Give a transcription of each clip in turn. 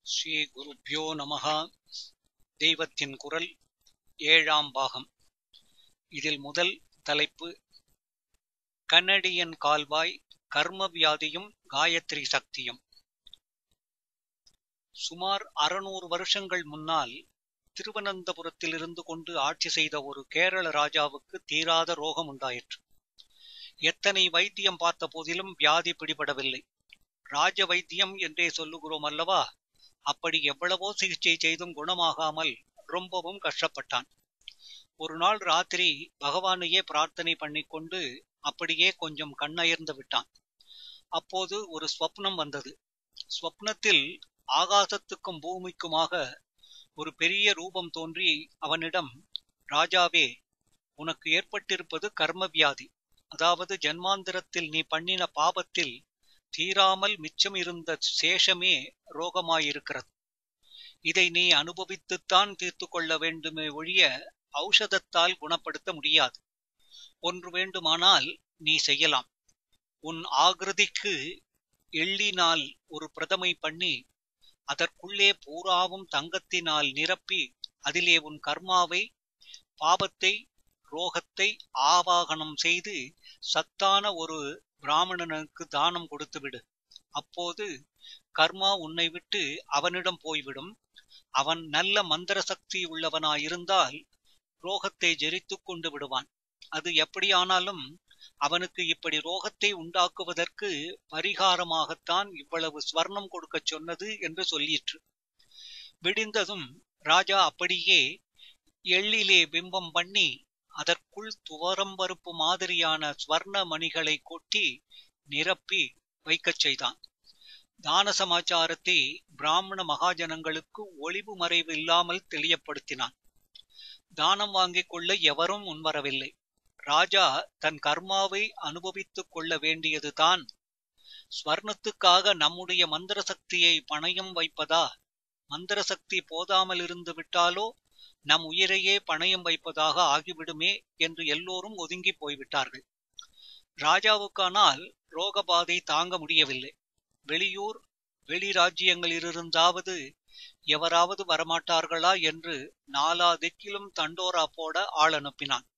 ஸ்ரீ குருப்பியோ நமஹா தெய்வத்தின் குரல் ஏழாம் பாகம் இதில் முதல் தலைப்பு கனடியன் கால்வாய் கர்ம வியாதியும் காயத்ரி சக்தியும் சுமார் அறுநூறு வருஷங்கள் முன்னால் திருவனந்தபுரத்தில் இருந்து கொண்டு ஆட்சி செய்த ஒரு கேரள ராஜாவுக்கு தீராத ரோகம் உண்டாயிற்று எத்தனை வைத்தியம் பார்த்த போதிலும் வியாதி பிடிபடவில்லை ராஜ வைத்தியம் என்றே சொல்லுகிறோம் அல்லவா அப்படி எவ்வளவோ சிகிச்சை செய்தும் குணமாகாமல் ரொம்பவும் கஷ்டப்பட்டான் ஒரு நாள் ராத்திரி பகவானையே பிரார்த்தனை பண்ணிக்கொண்டு அப்படியே கொஞ்சம் கண்ணயர்ந்து விட்டான் அப்போது ஒரு ஸ்வப்னம் வந்தது ஸ்வப்னத்தில் ஆகாசத்துக்கும் பூமிக்குமாக ஒரு பெரிய ரூபம் தோன்றி அவனிடம் ராஜாவே உனக்கு ஏற்பட்டிருப்பது கர்ம வியாதி அதாவது ஜன்மாந்திரத்தில் நீ பண்ணின பாபத்தில் தீராமல் மிச்சம் இருந்த சேஷமே ரோகமாயிருக்கிறது இதை நீ அனுபவித்துத்தான் தீர்த்து கொள்ள வேண்டுமே ஒழிய ஔஷதத்தால் குணப்படுத்த முடியாது ஒன்று வேண்டுமானால் நீ செய்யலாம் உன் ஆகிருதிக்கு எள்ளினால் ஒரு பிரதமை பண்ணி அதற்குள்ளே பூராவும் தங்கத்தினால் நிரப்பி அதிலே உன் கர்மாவை பாபத்தை ரோகத்தை ஆவாகனம் செய்து சத்தான ஒரு பிராமணனுக்கு தானம் கொடுத்துவிடு அப்போது கர்மா உன்னை விட்டு அவனிடம் போய்விடும் அவன் நல்ல மந்திர சக்தி உள்ளவனாயிருந்தால் ரோகத்தை ஜெரித்து கொண்டு விடுவான் அது எப்படியானாலும் அவனுக்கு இப்படி ரோகத்தை உண்டாக்குவதற்கு பரிகாரமாகத்தான் இவ்வளவு ஸ்வர்ணம் கொடுக்கச் சொன்னது என்று சொல்லிற்று விடிந்ததும் ராஜா அப்படியே எள்ளிலே பிம்பம் பண்ணி அதற்குள் துவரம்பருப்பு மாதிரியான ஸ்வர்ண மணிகளை கொட்டி நிரப்பி வைக்கச் செய்தான் தான சமாச்சாரத்தை பிராமண மகாஜனங்களுக்கு ஒளிவு மறைவு இல்லாமல் தெளியப்படுத்தினான் தானம் வாங்கிக் கொள்ள எவரும் முன்வரவில்லை ராஜா தன் கர்மாவை அனுபவித்துக் கொள்ள வேண்டியதுதான் ஸ்வர்ணத்துக்காக நம்முடைய மந்திர சக்தியை பணயம் வைப்பதா மந்திர சக்தி போதாமல் இருந்து விட்டாலோ நம் உயிரையே பணயம் வைப்பதாக ஆகிவிடுமே என்று எல்லோரும் ஒதுங்கி போய்விட்டார்கள் ராஜாவுக்கானால் ரோகபாதை தாங்க முடியவில்லை வெளியூர் வெளி ராஜ்யங்களிலிருந்தாவது எவராவது வரமாட்டார்களா என்று நாலா திக்கிலும் தண்டோரா போட ஆள் அனுப்பினான்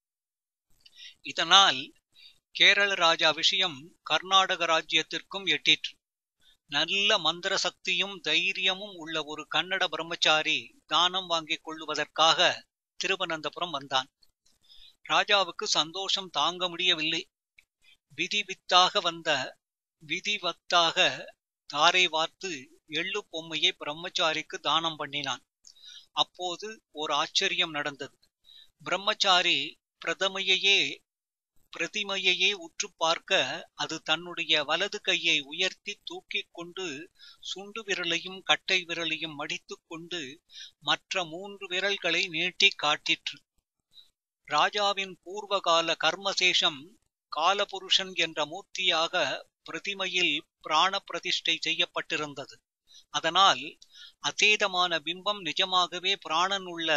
இதனால் கேரள ராஜா விஷயம் கர்நாடக ராஜ்யத்திற்கும் எட்டிற்று நல்ல மந்திர சக்தியும் தைரியமும் உள்ள ஒரு கன்னட பிரம்மச்சாரி தானம் வாங்கிக் கொள்ளுவதற்காக திருவனந்தபுரம் வந்தான் ராஜாவுக்கு சந்தோஷம் தாங்க முடியவில்லை விதி வித்தாக வந்த விதிவத்தாக தாரை வார்த்து எள்ளு பொம்மையை பிரம்மச்சாரிக்கு தானம் பண்ணினான் அப்போது ஒரு ஆச்சரியம் நடந்தது பிரம்மச்சாரி பிரதமையையே பிரதிமையையே உற்று பார்க்க அது தன்னுடைய வலது கையை உயர்த்தி தூக்கிக் கொண்டு சுண்டு விரலையும் கட்டை விரலையும் மடித்துக் கொண்டு மற்ற மூன்று விரல்களை நீட்டி காட்டிற்று ராஜாவின் பூர்வகால கர்மசேஷம் காலபுருஷன் என்ற மூர்த்தியாக பிரதிமையில் பிராண பிரதிஷ்டை செய்யப்பட்டிருந்தது அதனால் அசேதமான பிம்பம் நிஜமாகவே பிராணன் உள்ள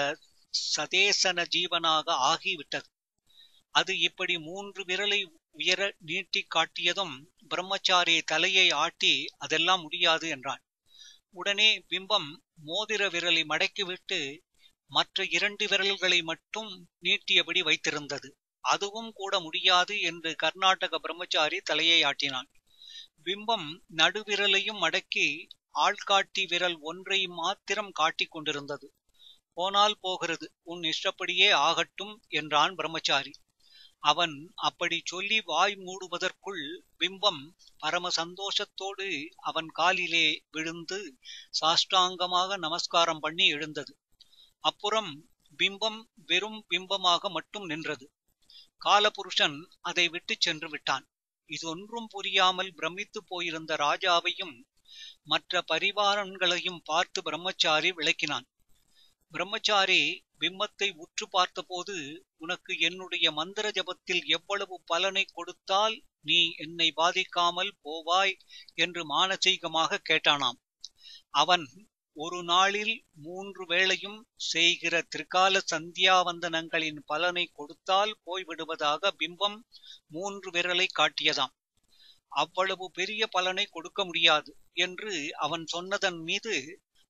சதேசன ஜீவனாக ஆகிவிட்டது அது இப்படி மூன்று விரலை உயர நீட்டி காட்டியதும் பிரம்மச்சாரி தலையை ஆட்டி அதெல்லாம் முடியாது என்றான் உடனே பிம்பம் மோதிர விரலை மடக்கிவிட்டு மற்ற இரண்டு விரல்களை மட்டும் நீட்டியபடி வைத்திருந்தது அதுவும் கூட முடியாது என்று கர்நாடக பிரம்மச்சாரி தலையை ஆட்டினான் பிம்பம் நடுவிரலையும் மடக்கி ஆள்காட்டி விரல் ஒன்றை மாத்திரம் காட்டிக் கொண்டிருந்தது போனால் போகிறது உன் இஷ்டப்படியே ஆகட்டும் என்றான் பிரம்மச்சாரி அவன் அப்படி சொல்லி வாய் மூடுவதற்குள் பிம்பம் பரம சந்தோஷத்தோடு அவன் காலிலே விழுந்து சாஷ்டாங்கமாக நமஸ்காரம் பண்ணி எழுந்தது அப்புறம் பிம்பம் வெறும் பிம்பமாக மட்டும் நின்றது காலபுருஷன் அதை விட்டு சென்று விட்டான் இது ஒன்றும் புரியாமல் பிரமித்து போயிருந்த ராஜாவையும் மற்ற பரிவாரன்களையும் பார்த்து பிரம்மச்சாரி விளக்கினான் பிரம்மச்சாரி பிம்மத்தை உற்று பார்த்தபோது உனக்கு என்னுடைய மந்திர ஜபத்தில் எவ்வளவு பலனை கொடுத்தால் நீ என்னை பாதிக்காமல் போவாய் என்று மானசீகமாக கேட்டானாம் அவன் ஒரு நாளில் மூன்று வேளையும் செய்கிற திரிகால சந்தியாவந்தனங்களின் பலனை கொடுத்தால் போய்விடுவதாக பிம்பம் மூன்று விரலை காட்டியதாம் அவ்வளவு பெரிய பலனை கொடுக்க முடியாது என்று அவன் சொன்னதன் மீது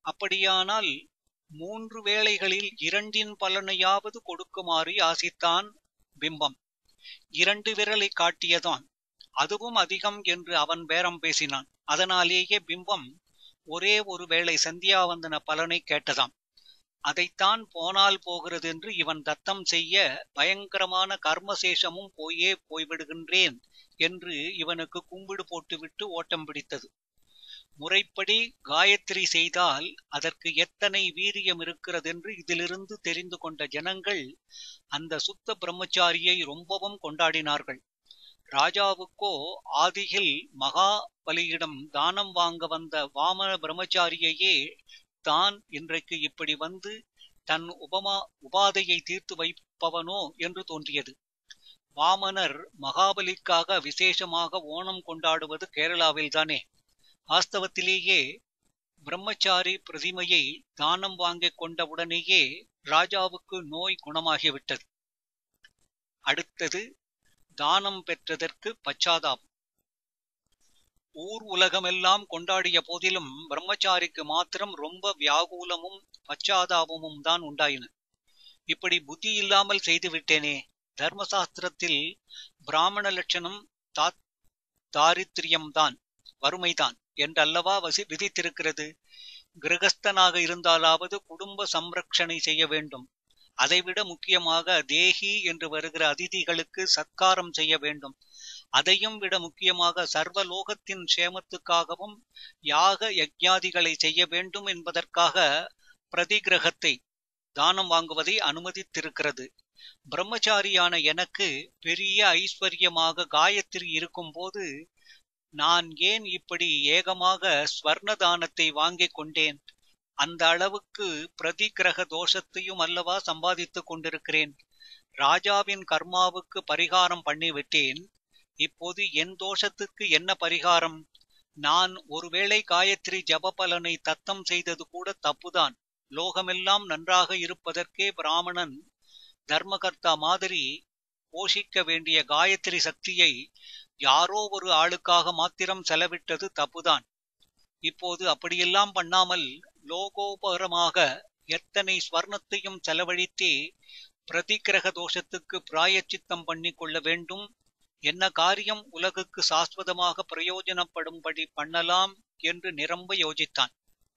அப்படியானால் மூன்று வேளைகளில் இரண்டின் பலனையாவது கொடுக்குமாறு யாசித்தான் பிம்பம் இரண்டு விரலை காட்டியதான் அதுவும் அதிகம் என்று அவன் பேரம் பேசினான் அதனாலேயே பிம்பம் ஒரே ஒரு வேளை சந்தியாவந்தன பலனை கேட்டதாம் அதைத்தான் போனால் போகிறது என்று இவன் தத்தம் செய்ய பயங்கரமான கர்மசேஷமும் போயே போய்விடுகின்றேன் என்று இவனுக்கு கும்பிடு போட்டுவிட்டு ஓட்டம் பிடித்தது முறைப்படி காயத்ரி செய்தால் அதற்கு எத்தனை வீரியம் இருக்கிறதென்று இதிலிருந்து தெரிந்து கொண்ட ஜனங்கள் அந்த சுத்த பிரம்மச்சாரியை ரொம்பவும் கொண்டாடினார்கள் ராஜாவுக்கோ ஆதியில் மகாபலியிடம் தானம் வாங்க வந்த வாமன பிரம்மச்சாரியையே தான் இன்றைக்கு இப்படி வந்து தன் உபமா உபாதையை தீர்த்து வைப்பவனோ என்று தோன்றியது வாமனர் மகாபலிக்காக விசேஷமாக ஓணம் கொண்டாடுவது கேரளாவில்தானே வாஸ்தவத்திலேயே பிரம்மச்சாரி பிரதிமையை தானம் வாங்கிக் கொண்டவுடனேயே ராஜாவுக்கு நோய் குணமாகிவிட்டது அடுத்தது தானம் பெற்றதற்கு பச்சாதாபம் ஊர் உலகமெல்லாம் கொண்டாடிய போதிலும் பிரம்மச்சாரிக்கு மாத்திரம் ரொம்ப வியாகுலமும் பச்சாதாபமும் தான் உண்டாயின இப்படி புத்தி இல்லாமல் செய்து விட்டேனே தர்மசாஸ்திரத்தில் பிராமண லட்சணம் தாரித்திரியம்தான் வறுமைதான் என்றல்லவா வசி விதித்திருக்கிறது கிரகஸ்தனாக இருந்தாலாவது குடும்ப சம்ரக்ஷணை செய்ய வேண்டும் அதைவிட முக்கியமாக தேகி என்று வருகிற அதிதிகளுக்கு சத்காரம் செய்ய வேண்டும் அதையும் விட முக்கியமாக சர்வலோகத்தின் சேமத்துக்காகவும் யாக யஜ்ஞாதிகளை செய்ய வேண்டும் என்பதற்காக பிரதிகிரகத்தை தானம் வாங்குவதை அனுமதித்திருக்கிறது பிரம்மச்சாரியான எனக்கு பெரிய ஐஸ்வர்யமாக காயத்ரி இருக்கும்போது நான் ஏன் இப்படி ஏகமாக ஸ்வர்ண தானத்தை வாங்கிக் கொண்டேன் அந்த அளவுக்கு பிரதிகிரக தோஷத்தையும் அல்லவா சம்பாதித்துக் கொண்டிருக்கிறேன் ராஜாவின் கர்மாவுக்கு பரிகாரம் பண்ணிவிட்டேன் இப்போது என் தோஷத்துக்கு என்ன பரிகாரம் நான் ஒருவேளை காயத்ரி ஜப பலனை தத்தம் செய்தது கூட தப்புதான் லோகமெல்லாம் நன்றாக இருப்பதற்கே பிராமணன் தர்மகர்த்தா மாதிரி போஷிக்க வேண்டிய காயத்ரி சக்தியை யாரோ ஒரு ஆளுக்காக மாத்திரம் செலவிட்டது தப்புதான் இப்போது அப்படியெல்லாம் பண்ணாமல் லோகோபரமாக எத்தனை ஸ்வர்ணத்தையும் செலவழித்தே பிரதிகிரக தோஷத்துக்கு பிராயச்சித்தம் பண்ணி கொள்ள வேண்டும் என்ன காரியம் உலகுக்கு சாஸ்வதமாக பிரயோஜனப்படும்படி பண்ணலாம் என்று நிரம்ப யோசித்தான்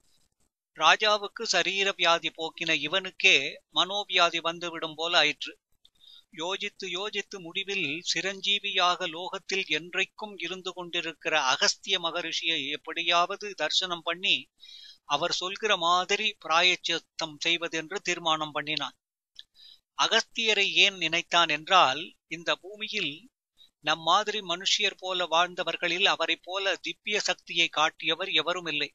ராஜாவுக்கு சரீர வியாதி போக்கின இவனுக்கே மனோவியாதி வந்துவிடும் போல ஆயிற்று யோசித்து யோசித்து முடிவில் சிரஞ்சீவியாக லோகத்தில் என்றைக்கும் இருந்து கொண்டிருக்கிற அகஸ்திய மகரிஷியை எப்படியாவது தரிசனம் பண்ணி அவர் சொல்கிற மாதிரி பிராயச்சித்தம் செய்வதென்று தீர்மானம் பண்ணினான் அகஸ்தியரை ஏன் நினைத்தான் என்றால் இந்த பூமியில் நம் மாதிரி மனுஷியர் போல வாழ்ந்தவர்களில் அவரைப் போல திவ்ய சக்தியை காட்டியவர் எவரும் இல்லை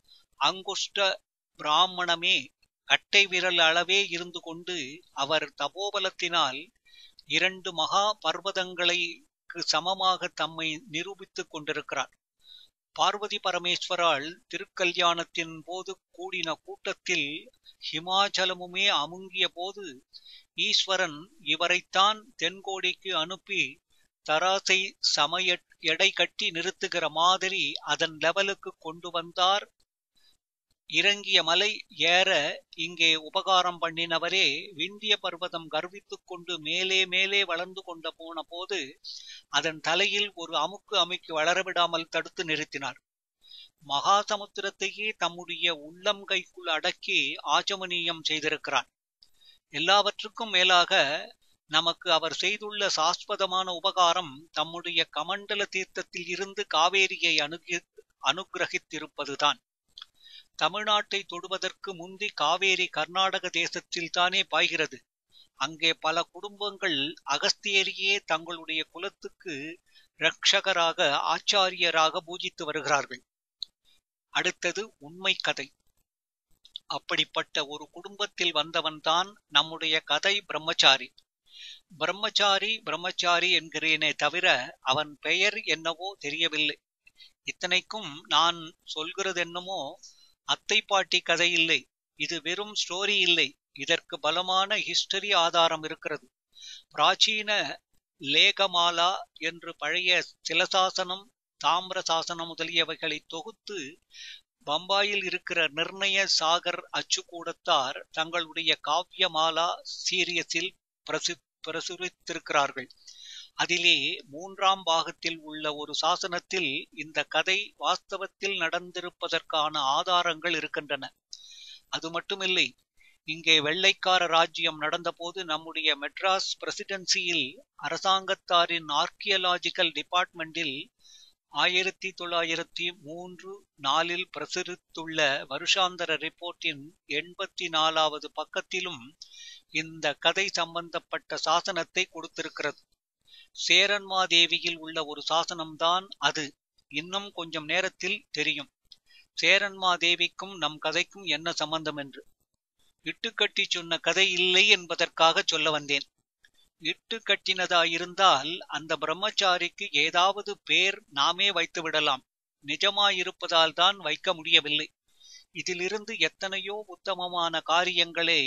அங்குஷ்ட பிராமணமே கட்டை விரல் அளவே இருந்து கொண்டு அவர் தபோபலத்தினால் இரண்டு மகா பர்வதங்களுக்கு சமமாக தம்மை நிரூபித்துக் கொண்டிருக்கிறார் பார்வதி பரமேஸ்வரால் திருக்கல்யாணத்தின் போது கூடின கூட்டத்தில் ஹிமாச்சலமுமே அமுங்கிய போது ஈஸ்வரன் இவரைத்தான் தென்கோடிக்கு அனுப்பி தராசை சமய எடை கட்டி நிறுத்துகிற மாதிரி அதன் லெவலுக்கு கொண்டு வந்தார் இறங்கிய மலை ஏற இங்கே உபகாரம் பண்ணினவரே விந்திய பர்வதம் கர்வித்துக் கொண்டு மேலே மேலே வளர்ந்து கொண்ட போன போது அதன் தலையில் ஒரு அமுக்கு அமுக்கி வளரவிடாமல் தடுத்து நிறுத்தினார் மகாசமுத்திரத்தையே தம்முடைய உள்ளம் கைக்குள் அடக்கி ஆச்சமனீயம் செய்திருக்கிறார் எல்லாவற்றுக்கும் மேலாக நமக்கு அவர் செய்துள்ள சாஸ்வதமான உபகாரம் தம்முடைய கமண்டல தீர்த்தத்தில் இருந்து காவேரியை அணுகி அனுகிரகித்திருப்பதுதான் தமிழ்நாட்டை தொடுவதற்கு முந்தி காவேரி கர்நாடக தேசத்தில் தானே பாய்கிறது அங்கே பல குடும்பங்கள் அகஸ்தியரையே தங்களுடைய குலத்துக்கு ரட்சகராக ஆச்சாரியராக பூஜித்து வருகிறார்கள் அடுத்தது உண்மை கதை அப்படிப்பட்ட ஒரு குடும்பத்தில் வந்தவன்தான் நம்முடைய கதை பிரம்மச்சாரி பிரம்மச்சாரி பிரம்மச்சாரி என்கிறேனே தவிர அவன் பெயர் என்னவோ தெரியவில்லை இத்தனைக்கும் நான் சொல்கிறது என்னமோ அத்தை பாட்டி கதை இல்லை இது வெறும் ஸ்டோரி இல்லை இதற்கு பலமான ஹிஸ்டரி ஆதாரம் இருக்கிறது பிராச்சீன லேகமாலா என்று பழைய சிலசாசனம் தாமிர சாசனம் முதலியவைகளை தொகுத்து பம்பாயில் இருக்கிற நிர்ணய சாகர் அச்சுக்கூடத்தார் தங்களுடைய காவ்யமாலா சீரியஸில் பிரசு பிரசுரித்திருக்கிறார்கள் அதிலே மூன்றாம் பாகத்தில் உள்ள ஒரு சாசனத்தில் இந்த கதை வாஸ்தவத்தில் நடந்திருப்பதற்கான ஆதாரங்கள் இருக்கின்றன அது மட்டுமில்லை இங்கே வெள்ளைக்கார ராஜ்யம் நடந்தபோது நம்முடைய மெட்ராஸ் பிரசிடென்சியில் அரசாங்கத்தாரின் ஆர்கியலாஜிக்கல் டிபார்ட்மெண்டில் ஆயிரத்தி தொள்ளாயிரத்தி மூன்று நாலில் பிரசுரித்துள்ள வருஷாந்தர ரிப்போர்ட்டின் எண்பத்தி நாலாவது பக்கத்திலும் இந்த கதை சம்பந்தப்பட்ட சாசனத்தை கொடுத்திருக்கிறது சேரன்மாதேவியில் உள்ள ஒரு சாசனம்தான் அது இன்னும் கொஞ்சம் நேரத்தில் தெரியும் சேரன்மாதேவிக்கும் நம் கதைக்கும் என்ன சம்பந்தம் என்று இட்டுக்கட்டி சொன்ன கதை இல்லை என்பதற்காக சொல்ல வந்தேன் இட்டு கட்டினதாயிருந்தால் அந்த பிரம்மச்சாரிக்கு ஏதாவது பேர் நாமே வைத்து விடலாம் நிஜமாயிருப்பதால் தான் வைக்க முடியவில்லை இதிலிருந்து எத்தனையோ உத்தமமான காரியங்களை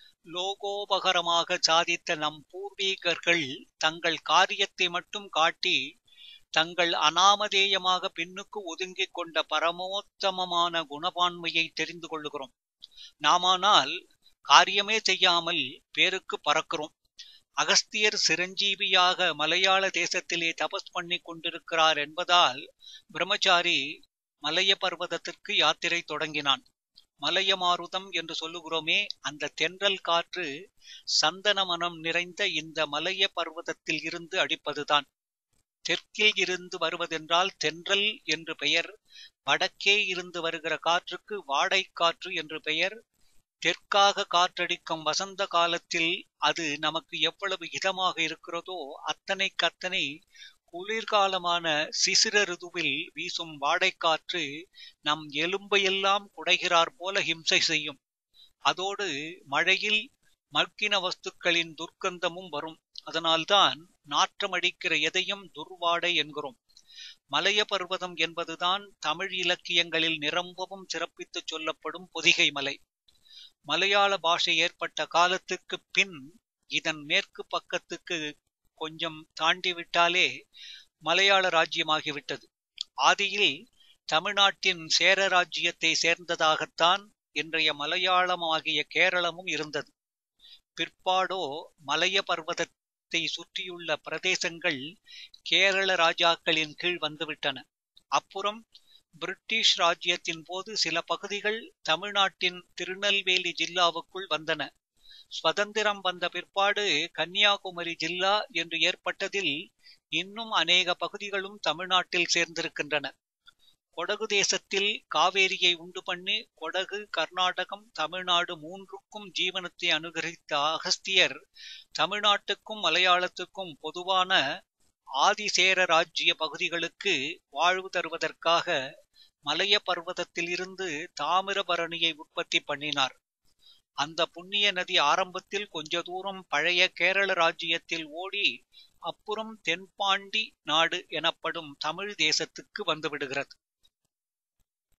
லோகோபகரமாக சாதித்த நம் பூர்வீகர்கள் தங்கள் காரியத்தை மட்டும் காட்டி தங்கள் அனாமதேயமாக பின்னுக்கு ஒதுங்கிக் கொண்ட பரமோத்தமமான குணபான்மையை தெரிந்து கொள்ளுகிறோம் நாமானால் காரியமே செய்யாமல் பேருக்கு பறக்கிறோம் அகஸ்தியர் சிரஞ்சீவியாக மலையாள தேசத்திலே தபஸ் பண்ணி கொண்டிருக்கிறார் என்பதால் பிரம்மச்சாரி மலைய பர்வதத்திற்கு யாத்திரை தொடங்கினான் மலைய மாருதம் என்று சொல்லுகிறோமே அந்த தென்றல் காற்று சந்தன மனம் நிறைந்த இந்த மலைய பர்வதத்தில் இருந்து அடிப்பதுதான் தெற்கில் இருந்து வருவதென்றால் தென்றல் என்று பெயர் வடக்கே இருந்து வருகிற காற்றுக்கு வாடை காற்று என்று பெயர் தெற்காக காற்றடிக்கும் வசந்த காலத்தில் அது நமக்கு எவ்வளவு இதமாக இருக்கிறதோ அத்தனைக்கத்தனை குளிர்காலமான சிசிர ருதுவில் வீசும் வாடைக்காற்று நம் எலும்பையெல்லாம் குடைகிறார் போல ஹிம்சை செய்யும் அதோடு மழையில் மக்கின வஸ்துக்களின் துர்க்கந்தமும் வரும் அதனால்தான் நாற்றமடிக்கிற எதையும் துர்வாடை என்கிறோம் மலைய பர்வதம் என்பதுதான் தமிழ் இலக்கியங்களில் நிரம்பவும் சிறப்பித்துச் சொல்லப்படும் பொதிகை மலை மலையாள பாஷை ஏற்பட்ட காலத்துக்கு பின் இதன் மேற்கு பக்கத்துக்கு கொஞ்சம் தாண்டிவிட்டாலே மலையாள ராஜ்யமாகிவிட்டது ஆதியில் தமிழ்நாட்டின் சேர ராஜ்யத்தை சேர்ந்ததாகத்தான் இன்றைய மலையாளமாகிய கேரளமும் இருந்தது பிற்பாடோ மலைய பர்வதத்தை சுற்றியுள்ள பிரதேசங்கள் கேரள ராஜாக்களின் கீழ் வந்துவிட்டன அப்புறம் பிரிட்டிஷ் ராஜ்யத்தின் போது சில பகுதிகள் தமிழ்நாட்டின் திருநெல்வேலி ஜில்லாவுக்குள் வந்தன சுதந்திரம் வந்த பிற்பாடு கன்னியாகுமரி ஜில்லா என்று ஏற்பட்டதில் இன்னும் அநேக பகுதிகளும் தமிழ்நாட்டில் சேர்ந்திருக்கின்றன கொடகு தேசத்தில் காவேரியை உண்டு பண்ணி கொடகு கர்நாடகம் தமிழ்நாடு மூன்றுக்கும் ஜீவனத்தை அனுகரித்த அகஸ்தியர் தமிழ்நாட்டுக்கும் மலையாளத்துக்கும் பொதுவான ஆதிசேர ராஜ்ய பகுதிகளுக்கு வாழ்வு தருவதற்காக மலைய பர்வதத்தில் இருந்து தாமிரபரணியை உற்பத்தி பண்ணினார் அந்த புண்ணிய நதி ஆரம்பத்தில் கொஞ்ச தூரம் பழைய கேரள ராஜ்யத்தில் ஓடி அப்புறம் தென்பாண்டி நாடு எனப்படும் தமிழ் தேசத்துக்கு வந்துவிடுகிறது